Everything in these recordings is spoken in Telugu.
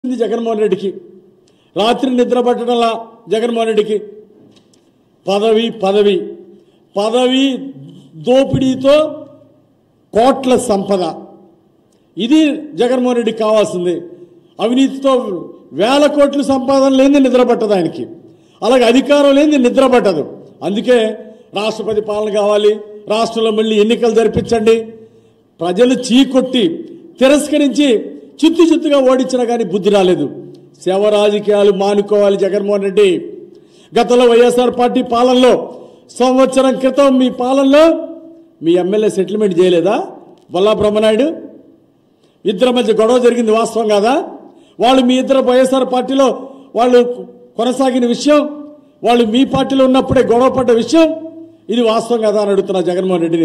ఉంది జగన్మోహన్ రెడ్డికి రాత్రి నిద్ర పట్టడంలా జగన్మోహన్ రెడ్డికి పదవి పదవి పదవి దోపిడీతో కోట్ల సంపద ఇది జగన్మోహన్ రెడ్డికి కావాల్సింది అవినీతితో వేల కోట్ల సంపాదన లేని నిద్ర పట్టదు ఆయనకి అలాగే అధికారం లేని నిద్ర పట్టదు అందుకే రాష్ట్రపతి పాలన కావాలి రాష్ట్రంలో మళ్ళీ ఎన్నికలు జరిపించండి ప్రజలు చీకొట్టి తిరస్కరించి చిత్తు చిత్తుగా ఓడించినా కానీ బుద్ధి రాలేదు శవ రాజకీయాలు మానుకోవాలి జగన్మోహన్ రెడ్డి గతంలో వైఎస్ఆర్ పార్టీ పాలనలో సంవత్సరం క్రితం మీ పాలనలో మీ ఎమ్మెల్యే సెటిల్మెంట్ చేయలేదా బొల్లా బ్రహ్మనాయుడు ఇద్దరి మధ్య గొడవ జరిగింది వాస్తవం కాదా వాళ్ళు మీ ఇద్దరు వైఎస్ఆర్ పార్టీలో వాళ్ళు కొనసాగిన విషయం వాళ్ళు మీ పార్టీలో ఉన్నప్పుడే గొడవ పడ్డ విషయం ఇది వాస్తవం కదా అని అడుగుతున్నా జగన్మోహన్ రెడ్డిని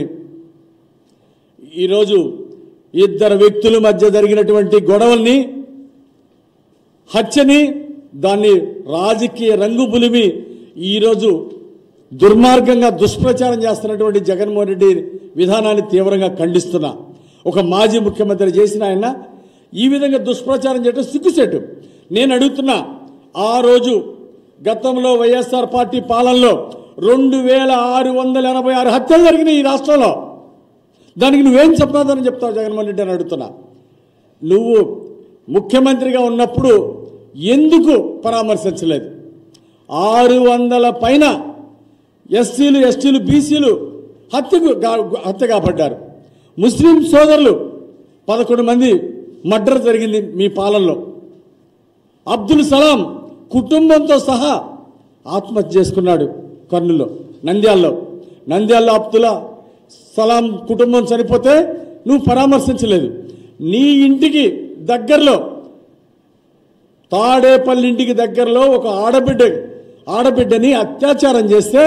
ఈరోజు ఇద్దరు వ్యక్తుల మధ్య జరిగినటువంటి గొడవల్ని హత్యని దాన్ని రాజకీయ రంగు పులిమి ఈరోజు దుర్మార్గంగా దుష్ప్రచారం చేస్తున్నటువంటి జగన్మోహన్ రెడ్డి విధానాన్ని తీవ్రంగా ఖండిస్తున్నా ఒక మాజీ ముఖ్యమంత్రి చేసిన ఆయన ఈ విధంగా దుష్ప్రచారం చేయడం సిగ్గుసేటు నేను అడుగుతున్నా ఆ రోజు గతంలో వైఎస్ఆర్ పార్టీ పాలనలో రెండు వేల ఆరు వందల ఎనభై ఆరు హత్యలు జరిగినాయి ఈ రాష్ట్రంలో దానికి నువ్వేం సమాధానం చెప్తావు జగన్మోహన్ రెడ్డి అని అడుగుతున్నా నువ్వు ముఖ్యమంత్రిగా ఉన్నప్పుడు ఎందుకు పరామర్శించలేదు ఆరు వందల పైన ఎస్సీలు ఎస్టీలు బీసీలు హత్యకు గా- హత్య కాబడ్డారు ముస్లిం సోదరులు పదకొండు మంది మర్డర్ జరిగింది మీ పాలనలో అబ్దుల్ సలాం కుటుంబంతో సహా ఆత్మహత్య చేసుకున్నాడు కర్నూలులో నంద్యాలలో నంద్యాలలో అబ్దుల్లా సలాం కుటుంబం చనిపోతే నువ్వు పరామర్శించలేదు నీ ఇంటికి దగ్గరలో తాడేపల్లి ఇంటికి దగ్గరలో ఒక ఆడబిడ్డ ఆడబిడ్డని అత్యాచారం చేస్తే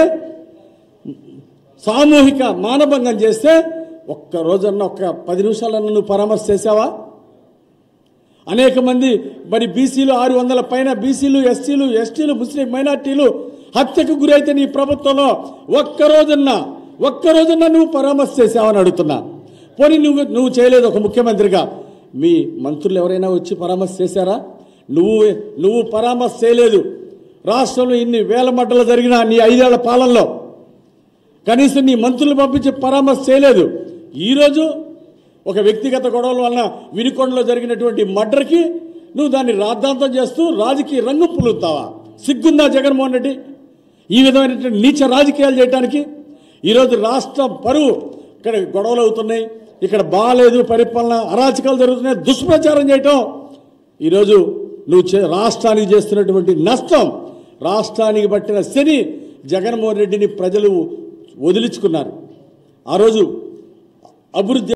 సామూహిక మానభంగం చేస్తే ఒక్క రోజన్నా ఒక్క పది నిమిషాలన్నా నువ్వు పరామర్శ చేసావా అనేక మంది మరి బీసీలు ఆరు వందల పైన బీసీలు ఎస్సీలు ఎస్టీలు ముస్లిం మైనార్టీలు హత్యకు గురైతే నీ ప్రభుత్వంలో ఒక్క రోజున్నా ఒక్క రోజున్నా నువ్వు పరామర్శ చేసావని అడుగుతున్నా పోనీ నువ్వు నువ్వు చేయలేదు ఒక ముఖ్యమంత్రిగా మీ మంత్రులు ఎవరైనా వచ్చి పరామర్శ చేశారా నువ్వు నువ్వు పరామర్శ చేయలేదు రాష్ట్రంలో ఇన్ని వేల మడ్డలు జరిగిన నీ ఐదేళ్ల పాలనలో కనీసం నీ మంత్రులు పంపించి పరామర్శ చేయలేదు ఈరోజు ఒక వ్యక్తిగత గొడవల వలన వినుకొండలో జరిగినటువంటి మర్డర్కి నువ్వు దాన్ని రాద్ధాంతం చేస్తూ రాజకీయ రంగు పులుతావా సిగ్గుందా జగన్మోహన్ రెడ్డి ఈ విధమైనటువంటి నీచ రాజకీయాలు చేయడానికి ఈరోజు రాష్ట్రం పరువు ఇక్కడ గొడవలు అవుతున్నాయి ఇక్కడ బాగాలేదు పరిపాలన అరాచకాలు జరుగుతున్నాయి దుష్ప్రచారం చేయటం ఈరోజు నువ్వు చే- రాష్ట్రానికి చేస్తున్నటువంటి నష్టం రాష్ట్రానికి పట్టిన శని జగన్మోహన్ రెడ్డిని ప్రజలు వదిలించుకున్నారు ఆ రోజు అభివృద్ధి